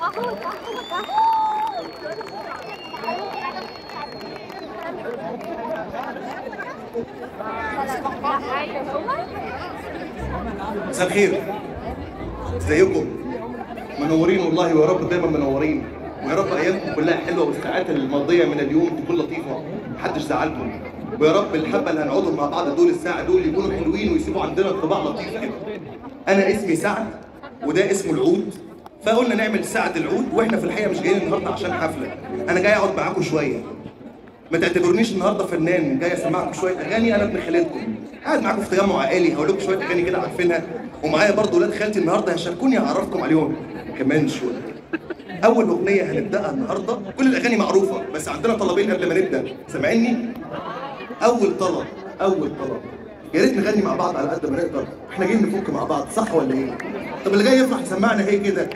مساء الخير ازيكم منورين والله ويا رب دايما منورين ويا رب ايامكم كلها حلوه والساعات الماضيه من اليوم تكون لطيفه محدش زعلكم ويا رب الحبه اللي هنقعدهم مع بعض دول الساعه دول يكونوا حلوين ويسيبوا عندنا انطباع لطيف كده انا اسمي سعد وده اسمه العود فقلنا نعمل ساعة العود واحنا في الحقيقه مش جايين النهارده عشان حفله انا جاي اقعد معاكم شويه ما تعتبرونيش النهارده فنان جاي اسمعكم شويه اغاني انا ابن خالتكم قاعد معاكم في تجمع عائلي هقول لكم شويه اغاني كده عارفينها ومعايا برضه ولاد خالتي النهارده هيشاركوني اعرفكم عليهم كمان شويه اول اغنيه هنبداها النهارده كل الاغاني معروفه بس عندنا طلبين قبل ما نبدا سامعيني اول طلب اول طلب يا ريت نغني مع بعض على قد ما نقدر احنا جايين نفك مع بعض صح ولا ايه طب اللي جاي يفرح يسمعنا هي كده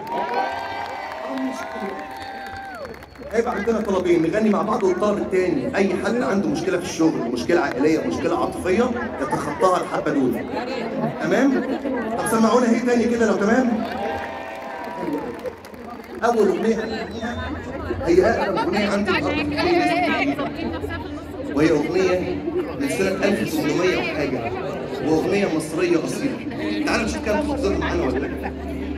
هيبقى عندنا طلبين نغني مع بعض والطلب التاني اي حد عنده مشكله في الشغل مشكله عائليه مشكله عاطفيه يتخطاها الحبه دول تمام طب سمعونا هي تاني كده لو تمام اول اغنيه هي اقدم اغنيه عندي النهارده وهي اغنيه من سنه 1800 وحاجه واغنيه مصريه اصيله تعالوا نشوف كام حافظينها معانا ولا لا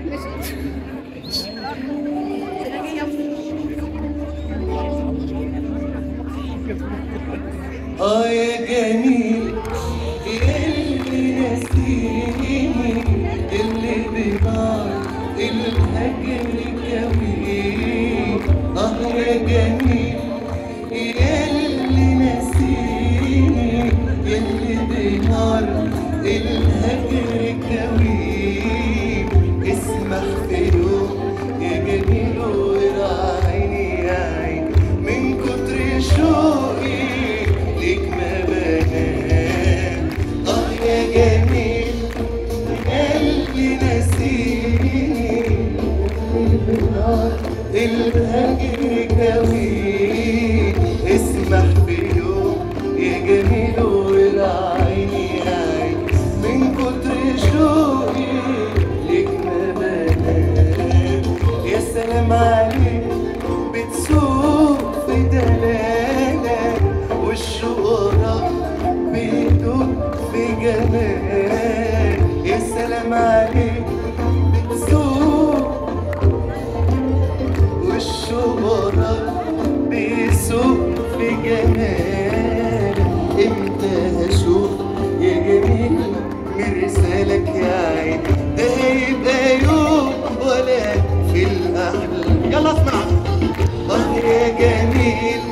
اه يا جميل اللي نسيني اللي بنار الهجر كويل اه يا جميل اللي نسيني اللي بنار الهجر كويل اسمح في يوم يا جميل وراعيني يا عين من كتر شوقي ليك ما بنام اه يا جميل قلبي نسيني الهجر كوي اسمح في يوم يا جميل والعيني عين من كتر شوقي ليك ما بنام يا سلام عليك بتسوق في دلالك والشوق بيدوب في جمال يا سلام عليك بتسوق والشهرة بيسوق في جمال امتى هشوف يا جميل مرسالك يا عين ده هيبقى يوم ولا في الاحلام يلا اسمع اه يا جميل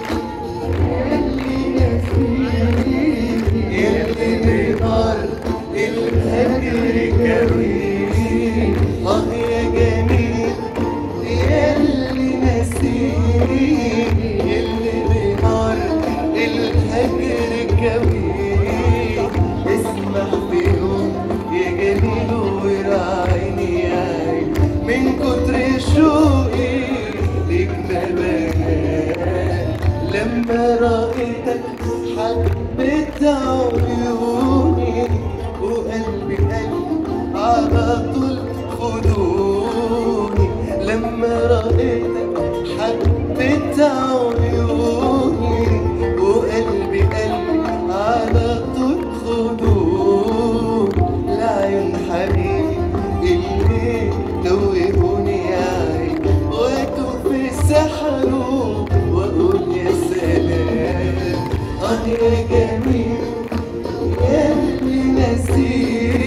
يلي بنار الهجر كويل اه يا جميل يلي نسيني يلي بنار الهجر كويل اسمح بيهم يا جميل وراعيني يا عين من كتر شوقي ليك ما بنام لما رأيتك حبيت عيوني وقلبي قلبي على طول خدوني لما رأيتك حبيت عيوني وقلبي قلبي على طول خدوني لعيون حبيبي اللي دوبوني يا عين واتوا في سحره واقول يا سلام اه يا جميل يا اللي نسيني